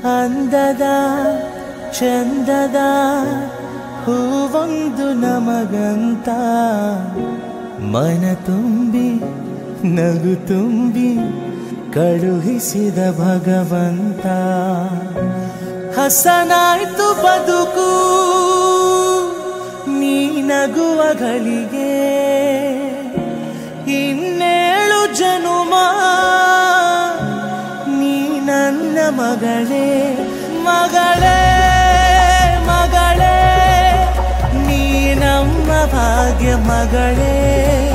ಅಂದದ ಚಂದದ ಹೂವೊಂದು ನಮಗಂತ ಮನ ತುಂಬಿ ನಗು ತುಂಬಿ ಕಳುಹಿಸಿದ ಭಗವಂತ ಹಸನಾಯ್ತು ಬದುಕು ನೀ ನಗುವ ಗಳಿಗೆ ಇನ್ನೇಳು ಜನುಮ ನೀ ನನ್ನ ಮಗಳೇ ಮಗಳೇ ಮಗಳೇ ನೀ ನಮ್ಮ ಭಾಗ್ಯ ಮಗಳೇ